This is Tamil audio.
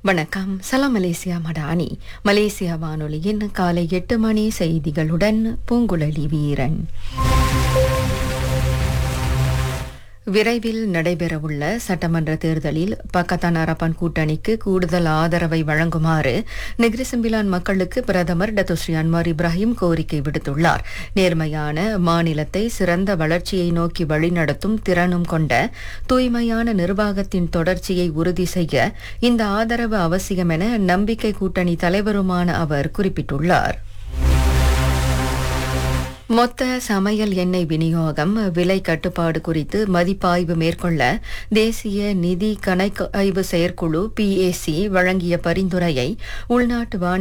வணக்கம் சலாம் மலேசியா மடானி மலேசியா வானொலியின் காலை எட்டு மணி செய்திகளுடன் பூங்குழலி வீரன் விரைவில் நடைபெறவுள்ள சட்டமன்ற தேர்தலில் பக்கத்தான் அரப்பான் கூட்டணிக்கு கூடுதல் ஆதரவை வழங்குமாறு நெக்ரிசம்பிலான் மக்களுக்கு பிரதமர் டத்துஸ்ரீ அன்வார் இப்ராஹிம் கோரிக்கை விடுத்துள்ளார் நேர்மையான மாநிலத்தை சிறந்த வளர்ச்சியை நோக்கி வழிநடத்தும் திறனும் கொண்ட தூய்மையான நிர்வாகத்தின் தொடர்ச்சியை உறுதி செய்ய இந்த ஆதரவு அவசியம் என நம்பிக்கை கூட்டணி தலைவருமான அவர் குறிப்பிட்டுள்ளார் மொத்த சமையல் எண்ணெய் விநியோகம் விலை கட்டுப்பாடு குறித்து மதிப்பாய்வு மேற்கொள்ள தேசிய நிதி கணக்காய்வு செயற்குழு பிஏசி வழங்கிய பரிந்துரையை உள்நாட்டு வாணி